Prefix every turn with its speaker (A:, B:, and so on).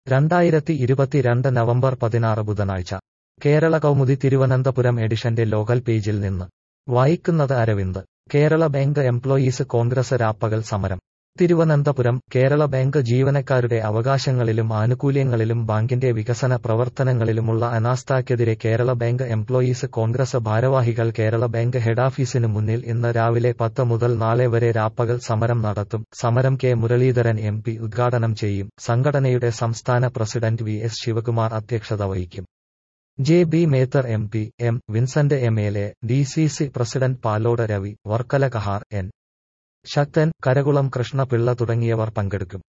A: രണ്ടായിരത്തി ഇരുപത്തിരണ്ട് നവംബർ പതിനാറ് ബുധനാഴ്ച കേരള കൗമുദി തിരുവനന്തപുരം എഡിഷന്റെ ലോകൽ പേജിൽ നിന്ന് വായിക്കുന്നത് Aravind Kerala bank employees congress രാപ്പകൽ സമരം തിരുവനന്തപുരം കേരള ബാങ്ക് ജീവനക്കാരുടെ അവകാശങ്ങളിലും ആനുകൂല്യങ്ങളിലും ബാങ്കിന്റെ വികസന പ്രവർത്തനങ്ങളിലുമുള്ള അനാസ്ഥയ്ക്കെതിരെ കേരള ബാങ്ക് എംപ്ലോയീസ് കോൺഗ്രസ് ഭാരവാഹികൾ കേരള ബാങ്ക് ഹെഡാഫീസിന് മുന്നിൽ ഇന്ന് രാവിലെ പത്ത് മുതൽ നാളെ വരെ രാപ്പകൽ സമരം നടത്തും സമരം കെ മുരളീധരൻ എം പി ഉദ്ഘാടനം ചെയ്യും സംഘടനയുടെ സംസ്ഥാന പ്രസിഡന്റ് വി എസ് ശിവകുമാർ അധ്യക്ഷത വഹിക്കും J B Methar M P M Vincent M L A D C C president Palode Ravi Varkala Kahar N Sakthan Karakulam Krishnapillai തുടങ്ങിയവർ പങ്കെടുക്കും